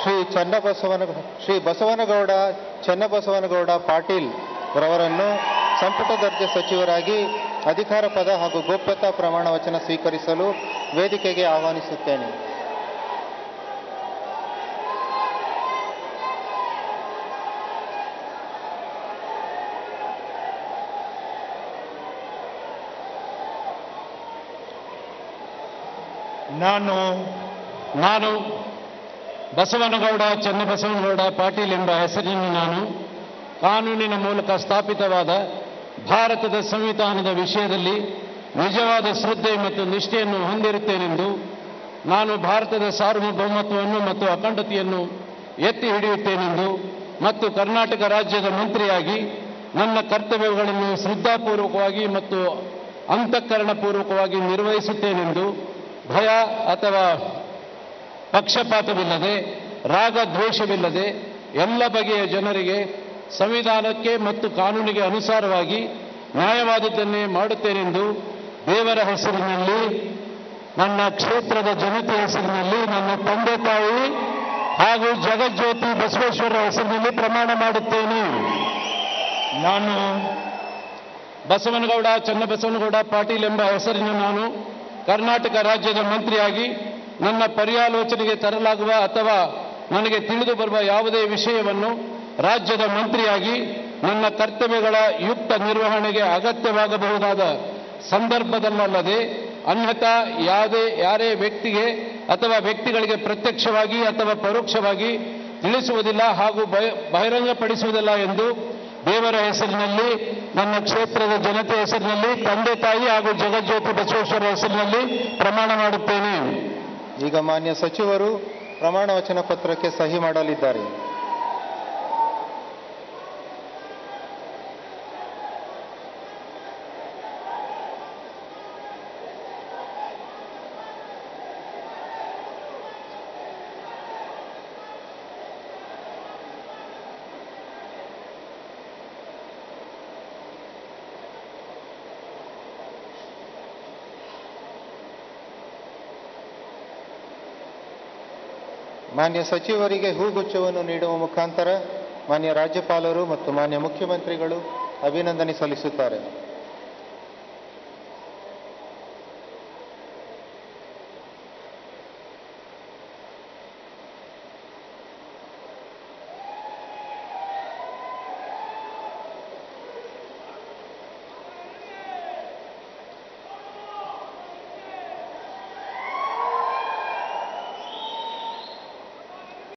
ಶ್ರೀ ಚನ್ನಬಸವನ ಶ್ರೀ ಬಸವನಗೌಡ ಚನ್ನಬಸವನಗೌಡ ಪಾಟೀಲ್ ರವರನ್ನು ಸಂಪುಟ ದರ್ಜೆ ಸಚಿವರಾಗಿ ಅಧಿಕಾರ ಪದ ಹಾಗೂ ಗೋಪ್ಯತಾ ಪ್ರಮಾಣ ವಚನ ಸ್ವೀಕರಿಸಲು ವೇದಿಕೆಗೆ ಆಹ್ವಾನಿಸುತ್ತೇನೆ ನಾನು ನಾನು ಬಸವನಗೌಡ ಚನ್ನಬಸವನಗೌಡ ಪಾಟೀಲ್ ಎಂಬ ಹೆಸರಿನ ನಾನು ಕಾನೂನಿನ ಮೂಲಕ ಸ್ಥಾಪಿತವಾದ ಭಾರತದ ಸಂವಿಧಾನದ ವಿಷಯದಲ್ಲಿ ನಿಜವಾದ ಶ್ರದ್ಧೆ ಮತ್ತು ನಿಷ್ಠೆಯನ್ನು ಹೊಂದಿರುತ್ತೇನೆಂದು ನಾನು ಭಾರತದ ಸಾರ್ವಭೌಮತ್ವವನ್ನು ಮತ್ತು ಅಖಂಡತೆಯನ್ನು ಎತ್ತಿ ಹಿಡಿಯುತ್ತೇನೆಂದು ಮತ್ತು ಕರ್ನಾಟಕ ರಾಜ್ಯದ ಮಂತ್ರಿಯಾಗಿ ನನ್ನ ಕರ್ತವ್ಯಗಳನ್ನು ಶ್ರದ್ಧಾಪೂರ್ವಕವಾಗಿ ಮತ್ತು ಅಂತಃಕರಣಪೂರ್ವಕವಾಗಿ ನಿರ್ವಹಿಸುತ್ತೇನೆಂದು ಭಯ ಅಥವಾ ಪಕ್ಷಪಾತವಿಲ್ಲದೆ ರಾಗ ದ್ವೇಷವಿಲ್ಲದೆ ಎಲ್ಲ ಬಗೆಯ ಜನರಿಗೆ ಸಂವಿಧಾನಕ್ಕೆ ಮತ್ತು ಕಾನೂನಿಗೆ ಅನುಸಾರವಾಗಿ ನ್ಯಾಯವಾದದ್ದನ್ನೇ ಮಾಡುತ್ತೇನೆಂದು ದೇವರ ಹೆಸರಿನಲ್ಲಿ ನನ್ನ ಕ್ಷೇತ್ರದ ಜನತೆಯ ಹೆಸರಿನಲ್ಲಿ ನನ್ನ ತಂದೆ ತಾಯಿ ಹಾಗೂ ಜಗಜ್ಯೋತಿ ಬಸವೇಶ್ವರ ಹೆಸರಿನಲ್ಲಿ ಪ್ರಮಾಣ ಮಾಡುತ್ತೇನೆ ನಾನು ಬಸವನಗೌಡ ಚನ್ನಬಸವನಗೌಡ ಪಾಟೀಲ್ ಎಂಬ ಹೆಸರಿನ ನಾನು ಕರ್ನಾಟಕ ರಾಜ್ಯದ ಮಂತ್ರಿಯಾಗಿ ನನ್ನ ಪರ್ಯಾಲೋಚನೆಗೆ ತರಲಾಗುವ ಅಥವಾ ನನಗೆ ತಿಳಿದು ಬರುವ ಯಾವುದೇ ವಿಷಯವನ್ನು ರಾಜ್ಯದ ಮಂತ್ರಿಯಾಗಿ ನನ್ನ ಕರ್ತವ್ಯಗಳ ಯುಕ್ತ ನಿರ್ವಹಣೆಗೆ ಅಗತ್ಯವಾಗಬಹುದಾದ ಸಂದರ್ಭದಲ್ಲಲ್ಲದೆ ಅನ್ಯಥಾ ಯಾವುದೇ ಯಾರೇ ವ್ಯಕ್ತಿಗೆ ಅಥವಾ ವ್ಯಕ್ತಿಗಳಿಗೆ ಪ್ರತ್ಯಕ್ಷವಾಗಿ ಅಥವಾ ಪರೋಕ್ಷವಾಗಿ ತಿಳಿಸುವುದಿಲ್ಲ ಹಾಗೂ ಬಹ- ಬಹಿರಂಗಪಡಿಸುವುದಿಲ್ಲ ಎಂದು ದೇವರ ಹೆಸರಿನಲ್ಲಿ ನನ್ನ ಕ್ಷೇತ್ರದ ಜನತೆ ಹೆಸರಿನಲ್ಲಿ ತಂದೆ ತಾಯಿ ಹಾಗೂ ಜಗಜ್ಯೋತಿ ಬಸವೇಶ್ವರ ಹೆಸರಿನಲ್ಲಿ ಪ್ರಮಾಣ ಮಾಡುತ್ತೇನೆ ಈಗ ಮಾನ್ಯ ಸಚಿವರು ಪ್ರಮಾಣ ವಚನ ಪತ್ರಕ್ಕೆ ಸಹಿ ಮಾಡಲಿದ್ದಾರೆ ಮಾನ್ಯ ಸಚಿವರಿಗೆ ಹೂಗುಚ್ಛವನ್ನು ನೀಡುವ ಮುಖಾಂತರ ಮಾನ್ಯ ರಾಜ್ಯಪಾಲರು ಮತ್ತು ಮಾನ್ಯ ಮುಖ್ಯಮಂತ್ರಿಗಳು ಅಭಿನಂದನೆ ಸಲ್ಲಿಸುತ್ತಾರೆ